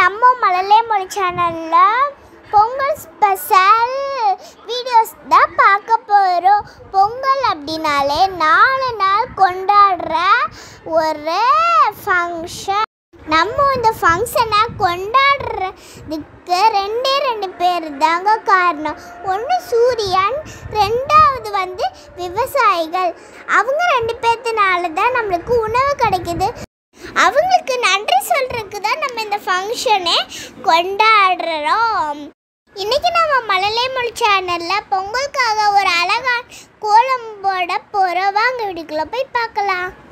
நம்ம மழலை மொழி சேனலில் பொங்கல் ஸ்பெஷல் வீடியோஸ் தான் பார்க்க போகிறோம் பொங்கல் அப்படின்னாலே நாலு நாள் கொண்டாடுற ஒரு ஃபங்க்ஷன் நம்ம இந்த ஃபங்க்ஷனை கொண்டாடுறதுக்கு ரெண்டே ரெண்டு பேர் தாங்க காரணம் ஒன்று சூரியன் ரெண்டாவது வந்து விவசாயிகள் அவங்க ரெண்டு பேர்த்தினால தான் நம்மளுக்கு உணவு கிடைக்குது அவங்களுக்கு நன்றி சொல்றதுக்கு தான் நம்ம இந்த ஃபங்க்ஷனை கொண்டாடுறோம் இன்னைக்கு நம்ம மழலை மொழி சேனலில் பொங்கலுக்காக ஒரு அழகான கோலம் போட போகிறோம் வாங்க வீட்டுக்குள்ளே போய் பார்க்கலாம்